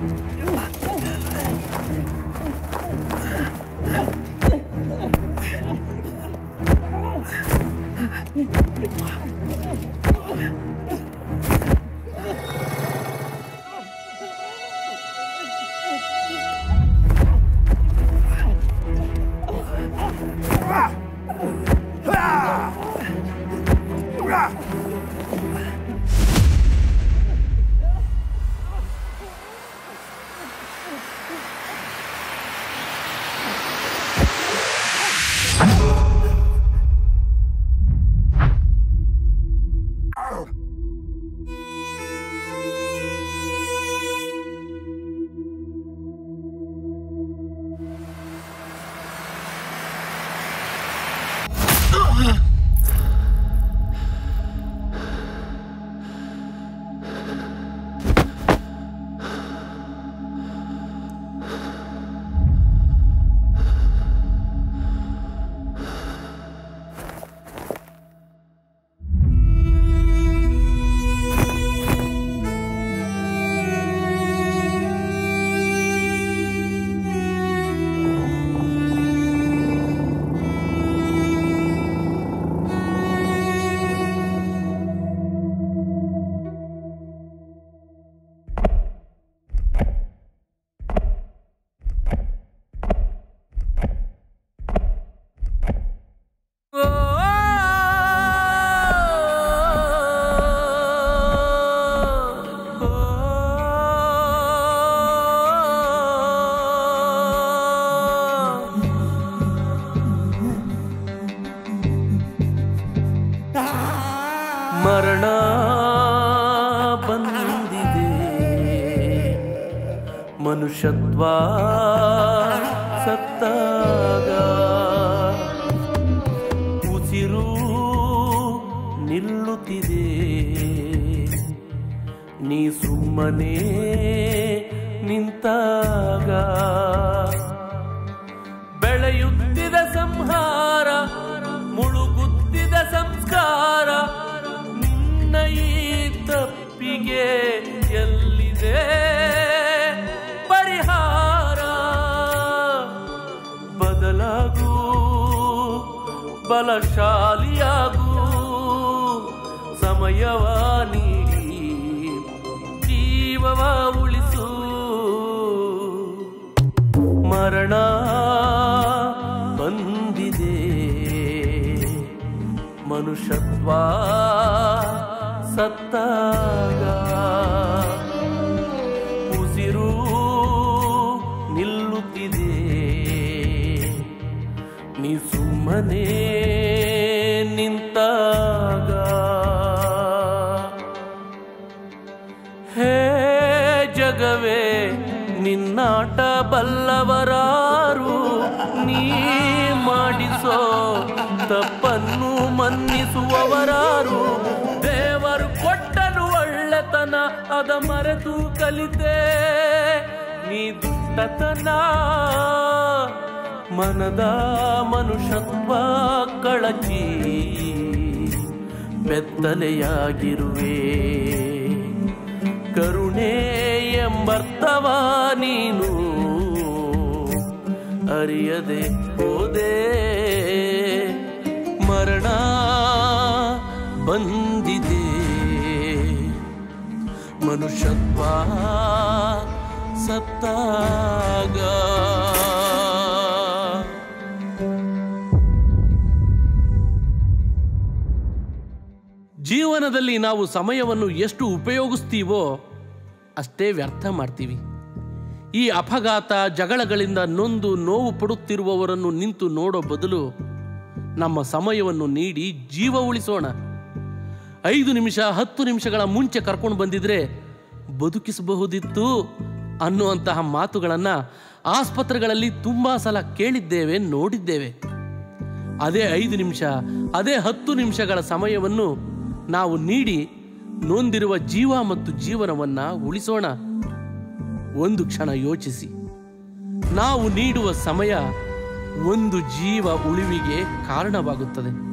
ಮರಣ ಬಂದಿದೆ ಮನುಷ್ಯತ್ವ ಸತ್ತಾಗ ಉಸಿರು ನಿಲ್ಲುತ್ತಿದೆ ನೀ ಸುಮ್ಮನೆ ನಿಂತಾಗ ಬೆಳೆಯುತ್ತಿದ ಸಂಹಾರ ಮುಳುಗುತ್ತಿದ ಸಂಸ್ಕಾರ ನಿನ್ನ ಈ ತಪ್ಪಿಗೆ ಎಲ್ಲಿದೆ ಪರಿಹಾರ ಬದಲಾಗು ಬಲಶಾಲಿಯಾಗು ಸಮಯವ ನೀಡಿ ಜೀವವ ಉಳಿಸು ಮರಣ ಬಂದಿದೆ ಮನುಷ್ಯತ್ವ ಸತ್ತಾಗ ಉಸಿರು ನಿಲ್ಲುತ್ತಿದೆ ನೀ ಸುಮ್ಮನೆ ನಿಂತಾಗ ಹೇ ಜಗವೇ ನಿನ್ನಾಟ ಬಲ್ಲವರಾರು ನೀ ಮಾಡಿಸೋ ತಪ್ಪನ್ನು ಮನ್ನಿಸುವವರಾರು ದೇವರು ಕೊಟ್ಟನು ಒಳ್ಳೆತನ ಅದ ಮರೆತು ಕಲಿತೆ ನೀ ದುಷ್ಟತನ ಮನದ ಮನುಷ್ಯತ್ವ ಕಳಚಿ ಬೆತ್ತಲೆಯಾಗಿರುವೆ ಕರುಣೆ ಎಂಬರ್ಥವ ನೀನು ಅರಿಯದೆ ಹೋದೆ ಮರಣ ಬಂದಿದೆ ಮನುಷ್ಯತ್ವ ಸತ್ತಾಗ ಜೀವನದಲ್ಲಿ ನಾವು ಸಮಯವನ್ನು ಎಷ್ಟು ಉಪಯೋಗಿಸ್ತೀವೋ ಅಷ್ಟೇ ವ್ಯರ್ಥ ಮಾಡ್ತೀವಿ ಈ ಅಪಘಾತ ಜಗಳಗಳಿಂದ ನೊಂದು ನೋವು ಪಡುತ್ತಿರುವವರನ್ನು ನಿಂತು ನೋಡೋ ಬದಲು ನಮ್ಮ ಸಮಯವನ್ನು ನೀಡಿ ಜೀವ ಉಳಿಸೋಣ ಐದು ನಿಮಿಷ ಹತ್ತು ನಿಮಿಷಗಳ ಮುಂಚೆ ಕರ್ಕೊಂಡು ಬಂದಿದ್ರೆ ಬದುಕಿಸಬಹುದಿತ್ತು ಅನ್ನುವಂತಹ ಮಾತುಗಳನ್ನು ಆಸ್ಪತ್ರೆಗಳಲ್ಲಿ ತುಂಬ ಸಲ ಕೇಳಿದ್ದೇವೆ ನೋಡಿದ್ದೇವೆ ಅದೇ ಐದು ನಿಮಿಷ ಅದೇ ಹತ್ತು ನಿಮಿಷಗಳ ಸಮಯವನ್ನು ನಾವು ನೀಡಿ ನೊಂದಿರುವ ಜೀವ ಮತ್ತು ಜೀವನವನ್ನ ಉಳಿಸೋಣ ಒಂದು ಕ್ಷಣ ಯೋಚಿಸಿ ನಾವು ನೀಡುವ ಸಮಯ ಒಂದು ಜೀವ ಉಳಿವಿಗೆ ಕಾರಣವಾಗುತ್ತದೆ